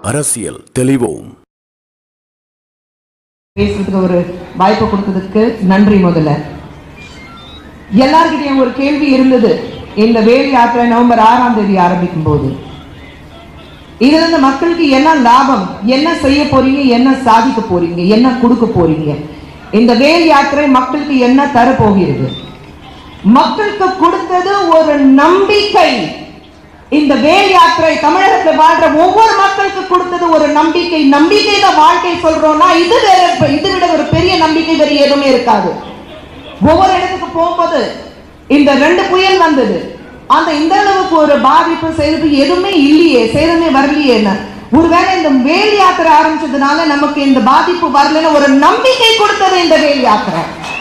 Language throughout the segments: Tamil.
அரசியல் தெளிவோம் பேசுறதுக்கு ஒரு வாய்ப்பு கொடுத்ததுக்கு நன்றி முதல்ல எல்லார்கிட்டயும் ஒரு கேள்வி இருந்தது இந்த வேல் யாத்திரை நவம்பர் ஆறாம் தேதி ஆரம்பிக்கும் போது இதுல இருந்து மக்களுக்கு என்ன லாபம் என்ன செய்ய போறீங்க என்ன சாதிக்க போறீங்க என்ன கொடுக்க போறீங்க இந்த வேல் யாத்திரை மக்களுக்கு என்ன தர போகிறது மக்களுக்கு கொடுத்தது ஒரு நம்பிக்கை இந்த வேல் யாத்திரை தமிழகத்தில் வாழ்ற ஒவ்வொரு மக்களுக்கு கொடுத்தது ஒரு நம்பிக்கை நம்பிக்கை தான் வாழ்க்கை சொல்றோம்னா இது வேற இது விட ஒரு பெரிய நம்பிக்கை வேற எதுவுமே இருக்காது ஒவ்வொரு இடத்துக்கு போகும்போது இந்த ரெண்டு புயல் வந்தது அந்த இந்த அளவுக்கு ஒரு பாதிப்பு செய்யறது எதுவுமே இல்லையே சேதமே வரலையே ஒருவேளை இந்த வேல் யாத்திரை ஆரம்பிச்சதுனால நமக்கு இந்த பாதிப்பு வரலன்னு ஒரு நம்பிக்கை கொடுத்தது இந்த வேல் யாத்திரை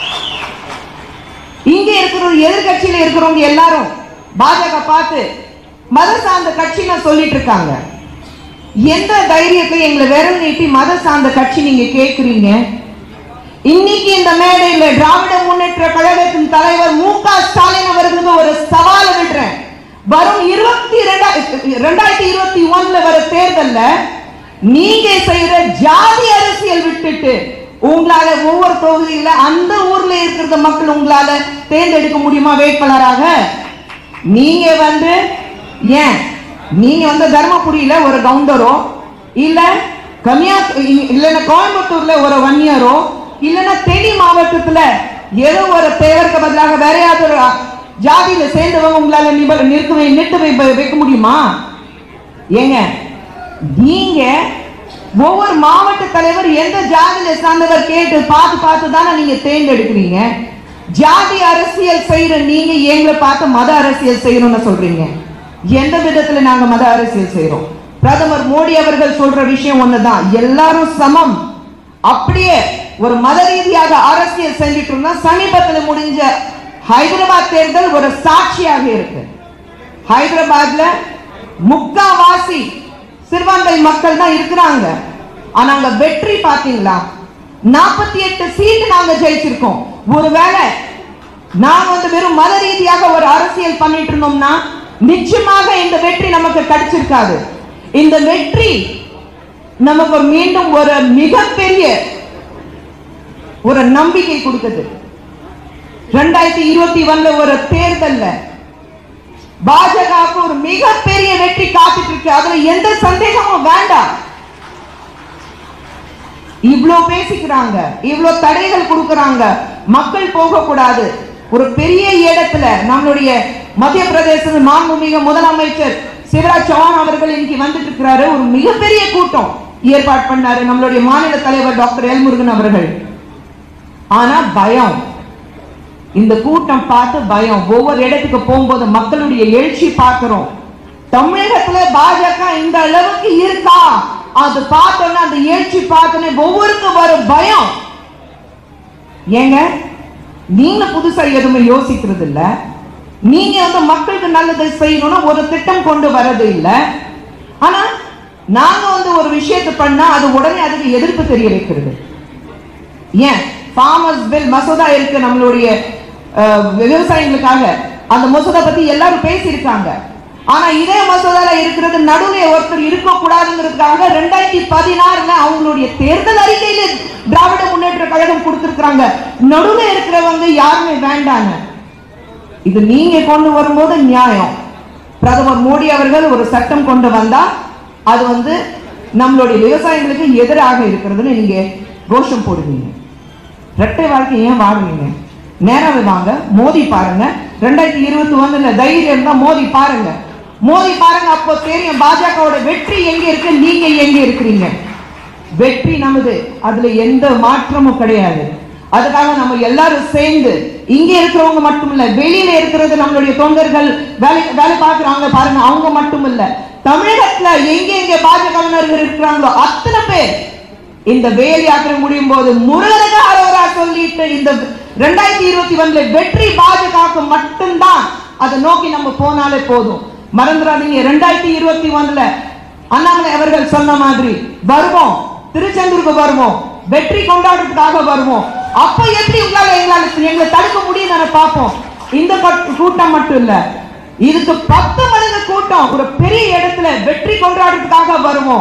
இங்க இருக்கிற எதிர்கட்சியில இருக்கிறவங்க எல்லாரும் பாஜக பார்த்து மத சார்ந்த கட்சின்னு சொல்லிட்டு இருக்காங்க எந்த தைரியத்தை எங்களை விரல் நீட்டி மத சார்ந்த கட்சி நீங்க கேக்குறீங்க இன்னைக்கு இந்த மேடையில திராவிட முன்னேற்ற கழகத்தின் தலைவர் மு க ஸ்டாலின் அவர்களுக்கு ஒரு சவால் விடுறேன் வரும் இருபத்தி ரெண்டாயிரத்தி இருபத்தி ஒண்ணுல வர தேர்தல்ல நீங்க செய்யற ஜாதி அரசியல் விட்டுட்டு உங்களால ஒவ்வொரு தொகுதியில அந்த ஊர்ல இருக்கிற மக்கள் உங்களால தேர்ந்தெடுக்க முடியுமா வேட்பாளராக நீங்க வந்து ஏன் நீங்க வந்து தர்மபுரியில ஒரு கவுண்டரோ இல்ல கன்னியா இல்லைன்னா கோயம்புத்தூர்ல ஒரு வன்னியரோ இல்லைன்னா தேனி மாவட்டத்துல ஏதோ ஒரு தேவருக்கு பதிலாக வேற யாராவது ஒரு ஜாதியில சேர்ந்தவங்க உங்களால நிப- நிற்க வை- நிறுத்த வை- வைக்க முடியுமா ஏங்க நீங்க ஒவ்வொரு மாவட்ட தலைவர் எந்த ஜாதியில சார்ந்தவர் கேட்டு பார்த்து பார்த்து தானே நீங்க தேர்ந்தெடுக்கிறீங்க ஜாதி அரசியல் செய்யற நீங்க எங்களை பார்த்து மத அரசியல் செய்யணும்னு சொல்றீங்க எந்த விதத்துல நாங்க மத அரசியல் செய்யறோம் பிரதமர் மோடி அவர்கள் சொல்ற விஷயம் ஒண்ணுதான் எல்லாரும் சமம் அப்படியே ஒரு மத ரீதியாக அரசியல் செஞ்சுட்டு இருந்தா சமீபத்துல முடிஞ்ச ஹைதராபாத் தேர்தல் ஒரு சாட்சியாக இருக்கு ஹைதராபாத்ல முக்காவாசி சிறுபான்மை மக்கள் தான் இருக்கிறாங்க ஆனா அங்க வெற்றி பாத்தீங்களா நாற்பத்தி எட்டு சீட் நாங்க ஜெயிச்சிருக்கோம் ஒருவேளை நாங்க வந்து வெறும் மத ரீதியாக ஒரு அரசியல் பண்ணிட்டு இருந்தோம்னா நிச்சயமாக இந்த வெற்றி நமக்கு கிடைச்சிருக்காது இந்த வெற்றி நமக்கு மீண்டும் ஒரு மிகப்பெரிய ஒரு நம்பிக்கை கொடுக்குது ரெண்டாயிரத்தி இருபத்தி ஒண்ணுல ஒரு தேர்தல்ல பாஜகவுக்கு ஒரு மிகப்பெரிய வெற்றி காத்துட்டு இருக்கு அதுல எந்த சந்தேகமும் வேண்டாம் இவ்ளோ பேசிக்கிறாங்க இவ்ளோ தடைகள் கொடுக்கறாங்க மக்கள் போக கூடாது ஒரு பெரிய இடத்துல நம்மளுடைய மத்திய பிரதேச மாண்புமிகு முதலமைச்சர் சிவராஜ் சௌஹான் அவர்கள் இன்னைக்கு வந்துட்டு இருக்கிறாரு ஒரு மிகப்பெரிய கூட்டம் ஏற்பாடு பண்ணாரு நம்மளுடைய மாநில தலைவர் டாக்டர் எல் முருகன் அவர்கள் ஆனா பயம் இந்த கூட்டம் பார்த்து பயம் ஒவ்வொரு இடத்துக்கு போகும்போது மக்களுடைய எழுச்சி பார்க்கிறோம் தமிழகத்துல பாஜக இந்த அளவுக்கு இருக்கா அது பார்த்தோன்னே அந்த எழுச்சி பார்த்தோன்னே ஒவ்வொருக்கும் வரும் பயம் ஏங்க நீங்க புதுசா எதுவுமே யோசிக்கிறது இல்ல நீங்க வந்து மக்களுக்கு நல்லது செய்யணும்னா ஒரு திட்டம் கொண்டு வர்றது இல்ல ஆனா நாங்க வந்து ஒரு விஷயத்தை பண்ணா அது உடனே அதுக்கு எதிர்ப்பு தெரிய வைக்கிறது ஏன் ஃபார்மர்ஸ் பில் மசோதா இருக்கு நம்மளுடைய அஹ், விவசாயிகளுக்காக அந்த மசோதா பத்தி எல்லாரும் பேசியிருக்காங்க ஆனா இதே மசோதால இருக்கிறது நடுவே ஒருத்தர் இருக்க கூடாதுங்கிறதுக்காக ரெண்டாயிரத்தி பதினாறுல அவங்களுடைய தேர்தல் அறிக்கையில திராவிட முன்னேற்ற கழகம் கொடுத்திருக்காங்க நடுவே இருக்கிறவங்க யாருமே வேண்டாங்க இது நீங்க கொண்டு வரும்போது நியாயம் பிரதமர் மோடி அவர்கள் ஒரு சட்டம் கொண்டு வந்தா அது வந்து நம்மளுடைய விவசாயிகளுக்கு எதிராக இருக்கிறதுன்னு நீங்க கோஷம் போடுவீங்க ரெட்டை வாழ்க்கை ஏன் வாடுவீங்க நேராவே வாங்க மோதி பாருங்க ரெண்டாயிரத்தி இருபத்தி ஒண்ணுல தைரியம் தான் மோதி பாருங்க மோதி பாருங்க அப்போ தெரியும் பாஜகவோட வெற்றி எங்க இருக்கு நீங்க எங்க இருக்கிறீங்க வெற்றி நமது அதுல எந்த மாற்றமும் கிடையாது அதுக்காக நம்ம எல்லாரும் சேர்ந்து இங்க இருக்கிறவங்க மட்டும் இல்ல வெளியில இருக்கிறது நம்மளுடைய தொண்டர்கள் வேலை வேலை பார்க்கறாங்க பாருங்க அவங்க மட்டும் இல்ல தமிழகத்துல எங்க எங்க பாஜகவினர்கள் இருக்கிறாங்களோ அத்தனை பேர் இந்த வேல் யாத்திரை முடியும் போது முருகனுக்கு அரோரா சொல்லிட்டு இந்த ரெண்டாயிரத்தி இருபத்தி ஒண்ணுல வெற்றி பாஜகவுக்கு மட்டும்தான் அதை நோக்கி நம்ம போனாலே போதும் மறந்துடாதீங்க ரெண்டாயிரத்தி இருபத்தி ஒண்ணுல அண்ணாமலை அவர்கள் சொன்ன மாதிரி வருவோம் திருச்செந்தூருக்கு வருவோம் வெற்றி கொண்டாடுறதுக்காக வருவோம் அப்ப எப்படி உங்களால எங்களால எங்களை தடுக்க முடியும் நான் பார்ப்போம் இந்த கட்- கூட்டம் மட்டும் இல்ல இதுக்கு பத்து மடங்கு கூட்டம் ஒரு பெரிய இடத்துல வெற்றி கொண்டாடுறதுக்காக வருவோம்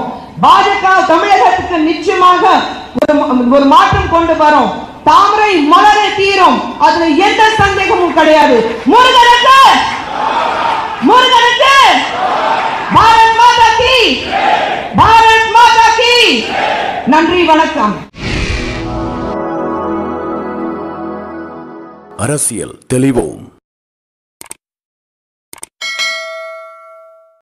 பாஜக தமிழகத்துக்கு நிச்சயமாக ஒரு ஒரு மாற்றம் கொண்டு வரும் தாமரை மலரை தீரும் அதுல எந்த சந்தேகமும் கிடையாது முருகனுக்கு முருகனுக்கு பாரத் மாதா கி பாரத் மாதா கி நன்றி வணக்கம் அரசியல் தெளிவோம்